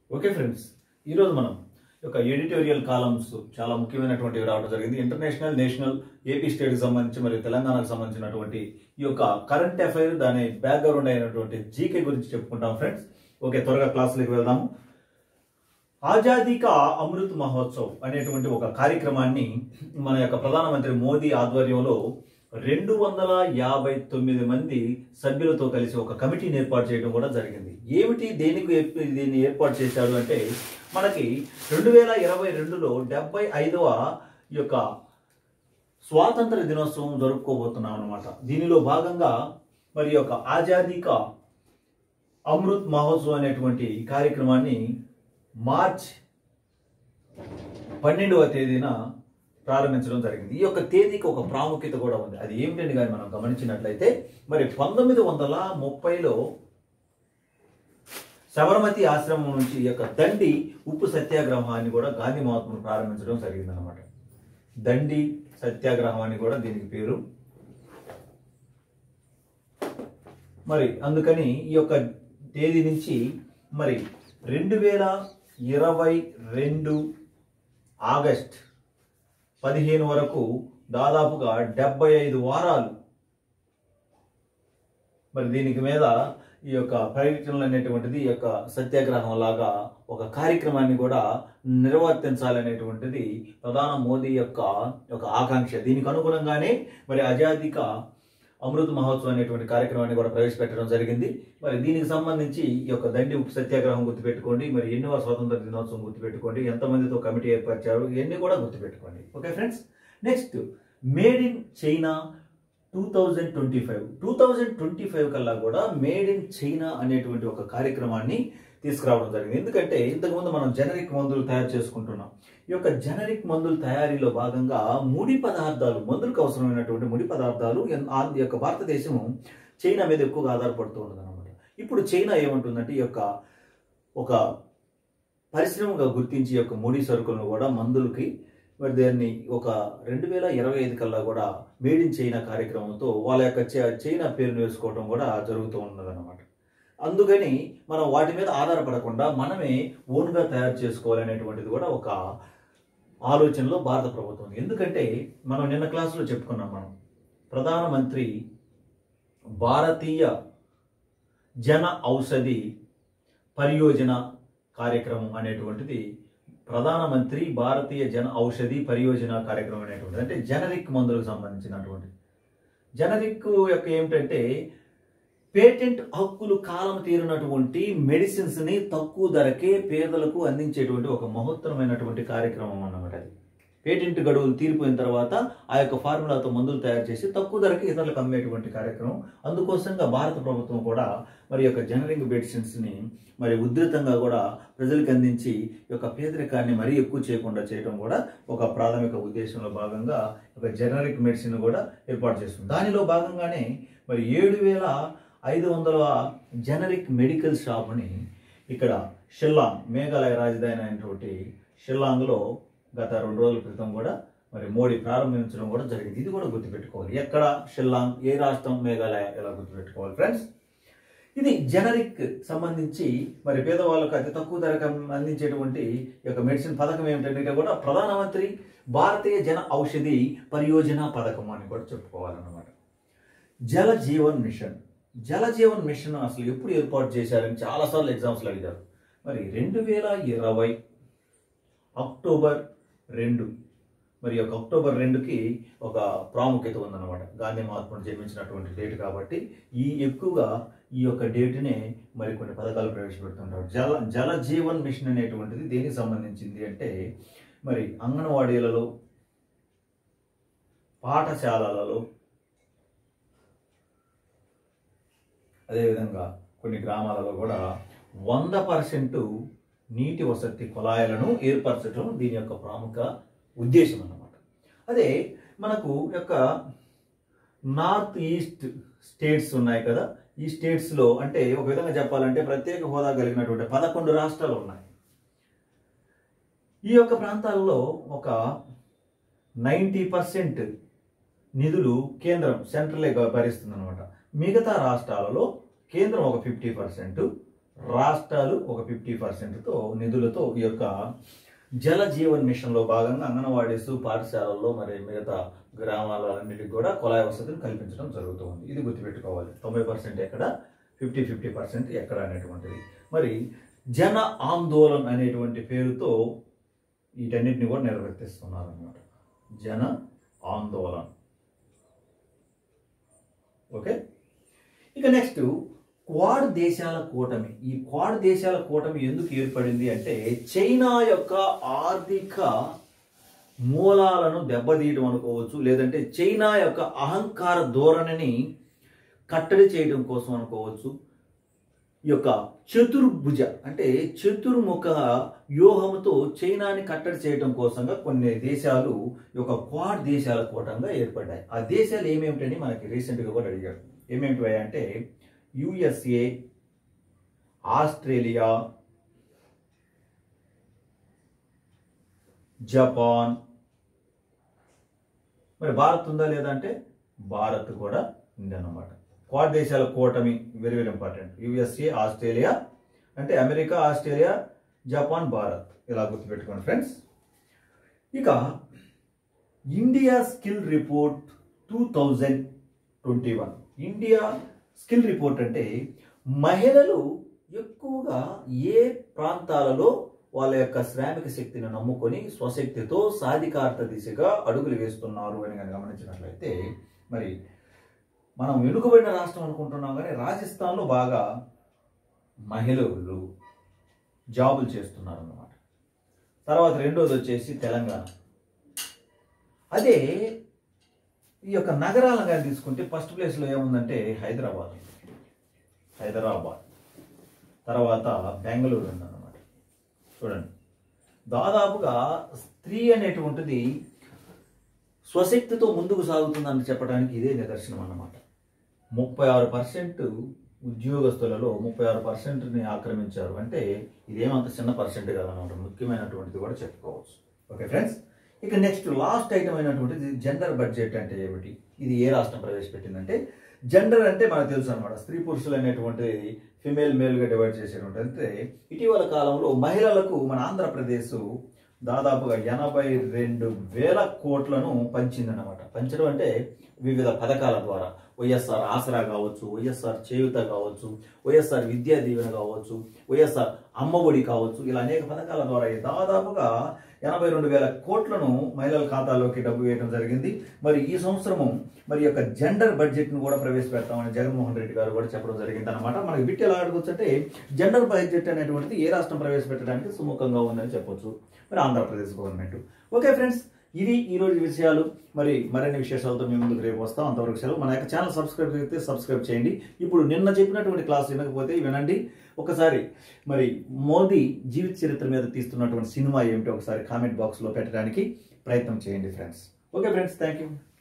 Okay friends ఈరోజు మనం ఒక ఎడిటోరియల్ కాలమ్స్ చాలా ముఖ్యమైనటువంటివి రావడం జరిగింది ఇంటర్నేషనల్ నేషనల్ ఏపీ స్టేట్కి సంబంధించి మరియు తెలంగాణకు సంబంధించినటువంటి ఈ యొక్క కరెంట్ అఫైర్ దాని బ్యాక్గ్రౌండ్ అయినటువంటి జీకే గురించి చెప్పుకుంటాం ఫ్రెండ్స్ ఓకే త్వరగా క్లాసులకు వెళ్దాము ఆజాదీ కా అమృత్ మహోత్సవ్ అనేటువంటి ఒక కార్యక్రమాన్ని మన యొక్క ప్రధానమంత్రి మోదీ ఆధ్వర్యంలో రెండు వందల యాభై తొమ్మిది మంది సభ్యులతో కలిసి ఒక కమిటీని ఏర్పాటు చేయడం కూడా జరిగింది ఏమిటి దేనికి ఏర్ప- దీన్ని ఏర్పాటు చేశాడు అంటే మనకి రెండు వేల ఇరవై రెండులో డెబ్బై ఐదవ ఈ యొక్క స్వాతంత్ర దినోత్సవం జరుపుకోబోతున్నాం అనమాట దీనిలో భాగంగా మరి ఈ యొక్క ఆజాదీ కా అమృత్ మహోత్సవ్ అనేటువంటి కార్యక్రమాన్ని మార్చ్ పన్నెండవ తేదీన ప్రారంభించడం జరిగింది ఈ యొక్క తేదీకి ఒక ప్రాముఖ్యత కూడా ఉంది అది ఏమిటని కానీ మనం గమనించినట్లయితే మరి పంతొమ్మిది వందల ముప్పైలో సబర్మతి ఆశ్రమం నుంచి ఈ యొక్క దండి ఉప్పు సత్యాగ్రహాన్ని కూడా గాంధీ మహాత్ములు ప్రారంభించడం జరిగిందనమాట దండి సత్యాగ్రహం అని కూడా దీనికి పేరు మరి అందుకని ఈ యొక్క తేదీ నుంచి మరి రెండు వేల ఇరవై రెండు ఆగస్ట్ పదిహేను వరకు దాదాపుగా డెబ్బై ఐదు వారాలు మరి దీనికి మీద ఈ యొక్క పర్యటనలు అనేటువంటిది ఈ యొక్క సత్యాగ్రహం లాగా ఒక కార్యక్రమాన్ని కూడా నిర్వర్తించాలనేటువంటిది ప్రధాన మోదీ యొక్క ఒక ఆకాంక్ష దీనికి అనుగుణంగానే మరి ఆజాదీక అమృత్ మహోత్సవం అనేటువంటి కార్యక్రమాన్ని కూడా ప్రవేశపెట్టడం జరిగింది మరి దీనికి సంబంధించి ఈ యొక్క దండి ఉప్పు సత్యాగ్రహం గుర్తుపెట్టుకోండి మరి ఎన్నో స్వాతంత్ర దినోత్సవం గుర్తుపెట్టుకోండి ఎంతమందితో కమిటీ ఏర్పరిచారు ఇవన్నీ కూడా గుర్తుపెట్టుకోండి okay friends next made in China two thousand twenty five two thousand twenty five కల్లా కూడా మేడ్ ఇన్ చైనా అనేటువంటి ఒక కార్యక్రమాన్ని తీసుకురావడం జరిగింది ఎందుకంటే ఇంతకుముందు మనం జనరిక్ మందులు తయారు చేసుకుంటున్నాం ఈ యొక్క జనరిక్ మందుల తయారీలో భాగంగా ముడి పదార్థాలు మందులకు అవసరమైనటువంటి ముడి పదార్థాలు ఎన్- ఆ ఈ యొక్క భారతదేశం చైనా మీద ఎక్కువగా ఆధారపడుతూ ఉంటుంది అనమాట ఇప్పుడు చైనా ఏమంటుందంటే ఈ యొక్క ఒక పరిశ్రమగా గుర్తించి ఈ యొక్క ముడి సరుకులను కూడా మందులకి మరి దాన్ని ఒక రెండు వేల ఇరవై ఐదు కల్లా కూడా మేడ్ ఇన్ చైనా కార్యక్రమంతో వాళ్ళ యొక్క చై- చైనా పేరును వేసుకోవడం కూడా జరుగుతూ ఉన్నదన్నమాట అందుకని మనం వాటి మీద ఆధారపడకుండా మనమే ఓన్గా తయారు చేసుకోవాలనేటువంటిది కూడా ఒక ఆలోచనలో భారత ప్రభుత్వం ఉంది. ఎందుకంటే మనం నిన్న క్లాసులో చెప్పుకున్నాం మనం ప్రధానమంత్రి భారతీయ జన ఔషధి పరియోజన కార్యక్రమం అనేటువంటిది ప్రధానమంత్రి భారతీయ జన ఔషధి పరియోజన కార్యక్రమం అనేటువంటిది అంటే జనరిక్ మందులకు సంబంధించినటువంటి జనరిక్ యొక్క ఏమిటంటే పేటెంట్ హక్కులు కాలం తీరినటువంటి మెడిసిన్స్ ని తక్కువ ధరకే పేదలకు అందించేటువంటి ఒక మహోత్తరమైనటువంటి కార్యక్రమం అన్నమాట అది పేటెంట్ గడువులు తీరిపోయిన తర్వాత ఆ యొక్క ఫార్ములాతో మందులు తయారు చేసి తక్కువ ధరకి ఇతరులకు అమ్మేటువంటి కార్యక్రమం అందుకోసంగా భారత ప్రభుత్వం కూడా మరి యొక్క జనరిక్ మెడిసిన్స్ ని మరి ఉధృతంగా కూడా ప్రజలకు అందించి ఈ యొక్క పేదరికాన్ని మరీ ఎక్కువ చేయకుండా చేయడం కూడా ఒక ప్రాథమిక ఉద్దేశంలో భాగంగా ఒక జనరిక్ మెడిసిన్ కూడా ఏర్పాటు చేస్తుంది దానిలో భాగంగానే మరి ఏడు వేల ఐదు వందల జనరిక్ మెడికల్ షాప్ని ఇక్కడ షిల్లాంగ్ మేఘాలయ రాజధాని అయినటువంటి షిల్లాంగ్లో గత రెండు రోజుల క్రితం కూడా మరి మోడీ ప్రారంభించడం కూడా జరిగింది ఇది కూడా గుర్తుపెట్టుకోవాలి ఎక్కడ షిల్లాంగ్ ఏ రాష్ట్రం మేఘాలయ ఎలా గుర్తుపెట్టుకోవాలి ఫ్రెండ్స్ ఇది జనరిక్ సంబంధించి మరి పేదవాళ్ళకు అతి తక్కువ ధరకు అందించేటువంటి ఈ యొక్క మెడిసిన్ పథకం ఏమిటంటే కూడా ప్రధానమంత్రి భారతీయ జన ఔషధి పరియోజన పథకం అని కూడా చెప్పుకోవాలన్నమాట జల జీవన్ మిషన్ జల జీవన్ మిషన్ అసలు ఎప్పుడు ఏర్పాటు చేశారని చాలాసార్లు ఎగ్జామ్స్లో అడిగారు మరి రెండు వేల ఇరవై అక్టోబర్ రెండు మరి ఒక అక్టోబర్ రెండుకి ఒక ప్రాముఖ్యత ఉందన్నమాట గాంధీ మహాత్ముడు జన్మించినటువంటి డేట్ కాబట్టి ఈ ఎక్కువగా ఈ యొక్క డేట్నే మరి కొన్ని పథకాలు ప్రవేశపెడుతుంటారు జల జల జీవన్ మిషన్ అనేటువంటిది దేనికి సంబంధించింది అంటే మరి అంగన్వాడీలలో పాఠశాలలలో అదేవిధంగా కొన్ని గ్రామాలలో కూడా వంద పర్సెంట్ నీటి వసతి కుళాయిలను ఏర్పరచడం దీని యొక్క ప్రముఖ ఉద్దేశం అన్నమాట అదే మనకు యొక్క నార్త్ ఈస్ట్ స్టేట్స్ ఉన్నాయి కదా ఈ స్టేట్స్లో అంటే ఒక విధంగా చెప్పాలంటే ప్రత్యేక హోదా కలిగినటువంటి పదకొండు రాష్ట్రాలు ఉన్నాయి ఈ యొక్క ప్రాంతాల్లో ఒక నైంటీ పర్సెంట్ నిధులు కేంద్రం సెంట్రలే భరిస్తుంది అనమాట మిగతా రాష్ట్రాలలో కేంద్రం ఒక ఫిఫ్టీ పర్సెంట్ రాష్ట్రాలు ఒక ఫిఫ్టీ పర్సెంట్తో నిధులతో ఈ యొక్క జల జీవన్ మిషన్లో భాగంగా అంగన్వాడీస్ పాఠశాలల్లో మరి మిగతా గ్రామాలన్నిటికి కూడా కుళాయి వసతిని కల్పించడం జరుగుతుంది ఇది గుర్తుపెట్టుకోవాలి తొంభై పర్సెంట్ ఎక్కడ ఫిఫ్టీ ఫిఫ్టీ పర్సెంట్ ఎక్కడ అనేటువంటిది మరి జన ఆందోళన్ అనేటువంటి పేరుతో వీటన్నిటిని కూడా నిర్వర్తిస్తున్నారు అనమాట జన ఆందోళన్ ఓకే ఇక నెక్స్ట్ క్వాడ్ దేశాల కూటమి ఈ క్వాడ్ దేశాల కూటమి ఎందుకు ఏర్పడింది అంటే చైనా యొక్క ఆర్థిక మూలాలను దెబ్బతీయడం అనుకోవచ్చు లేదంటే చైనా యొక్క అహంకార ధోరణిని కట్టడి చేయడం కోసం అనుకోవచ్చు ఈ యొక్క చతుర్భుజ అంటే చతుర్ముఖ వ్యూహంతో చైనాని కట్టడి చేయడం కోసంగా కొన్ని దేశాలు ఈ యొక్క క్వాడ్ దేశాల కూటంగా ఏర్పడ్డాయి ఆ దేశాలు ఏమేమిటని మనకి రీసెంట్గా కూడా అడిగాడు ఏమేమిటి అంటే యుఎస్ఏ ఆస్ట్రేలియా జపాన్ మరి భారత్ ఉందా లేదా అంటే భారత్ కూడా ఉందన్నమాట క్వాడ్ దేశాల కూటమి very very important USA Australia అంటే అమెరికా ఆస్ట్రేలియా జపాన్ భారత్ ఇలా గుర్తుపెట్టుకోండి ఫ్రెండ్స్ ఇక India skill report two thousand twenty one India skill report అంటే మహిళలు ఎక్కువగా ఏ ప్రాంతాలలో వాళ్ళ యొక్క శ్రామిక శక్తిని నమ్ముకొని స్వశక్తితో సాధికారత దిశగా అడుగులు వేస్తున్నారు అని కనుక గమనించినట్లయితే మరి మనం వెనుకబడిన రాష్ట్రం అనుకుంటున్నాం కానీ రాజస్థాన్లో బాగా మహిళలు జాబులు చేస్తున్నారు అన్నమాట తర్వాత రెండోది వచ్చేసి తెలంగాణ అదే ఈ యొక్క నగరాలను కానీ తీసుకుంటే ఫస్ట్ ప్లేస్లో ఏముందంటే హైదరాబాద్ హైదరాబాద్ తర్వాత బెంగళూరు ఉందన్నమాట చూడండి దాదాపుగా స్త్రీ అనేటువంటిది స్వశక్తితో ముందుకు సాగుతుందని చెప్పడానికి ఇదే నిదర్శనం అన్నమాట ముప్పై ఆరు పర్సెంట్ ఉద్యోగస్తులలో ముప్పై ఆరు పర్సెంట్ని ఆక్రమించారు అంటే ఇదేమంత చిన్న పర్సెంట్ కాదన్నమాట ముఖ్యమైనటువంటిది కూడా చెప్పుకోవచ్చు ఓకే ఫ్రెండ్స్ ఇక నెక్స్ట్ లాస్ట్ ఐటమ్ అయినటువంటిది జెండర్ బడ్జెట్ అంటే ఏమిటి ఇది ఏ రాష్ట్రం ప్రవేశపెట్టిందంటే జెండర్ అంటే మనకు తెలుసు అనమాట స్త్రీ పురుషులు అనేటువంటి ఫిమేల్ మేల్గా డివైడ్ చేసేటువంటి అంటే ఇటీవల కాలంలో మహిళలకు మన ఆంధ్రప్రదేశ్ దాదాపుగా ఎనభై రెండు వేల కోట్లను పంచిందన్నమాట పంచడం అంటే వివిధ పథకాల ద్వారా వైఎస్ఆర్ ఆసరా కావచ్చు వైఎస్ఆర్ చేయుత కావచ్చు వైఎస్ఆర్ విద్యా దీవెన కావచ్చు వైఎస్ఆర్ అమ్మఒడి కావచ్చు ఇలా అనేక పథకాల ద్వారా దాదాపుగా ఎనభై రెండు వేల కోట్లను మహిళల ఖాతాలోకి డబ్బు వేయడం జరిగింది మరి ఈ సంవత్సరము మరి యొక్క జెండర్ బడ్జెట్ను కూడా ప్రవేశపెడతామని జగన్మోహన్ రెడ్డి గారు కూడా చెప్పడం జరిగింది అనమాట మనకి బిట్ ఎలా అడగొచ్చు అంటే జెండర్ బడ్జెట్ అనేటువంటిది ఏ రాష్ట్రం ప్రవేశపెట్టడానికి సుముఖంగా ఉందని చెప్పొచ్చు మరి ఆంధ్రప్రదేశ్ గవర్నమెంట్ ఓకే ఫ్రెండ్స్ ఇవి ఈ రోజు విషయాలు మరి మరిన్ని విశేషాలతో మేము ముందుకు రేపు వస్తాం అంతవరకు సెలవు మన యొక్క ఛానల్ సబ్స్క్రైబ్ అయితే సబ్స్క్రైబ్ చేయండి ఇప్పుడు నిన్న చెప్పినటువంటి క్లాస్ వినకపోతే వినండి ఒకసారి మరి మోదీ జీవిత చరిత్ర మీద తీస్తున్నటువంటి సినిమా ఏమిటో ఒకసారి కామెంట్ బాక్స్లో పెట్టడానికి ప్రయత్నం చేయండి friends okay friends thank you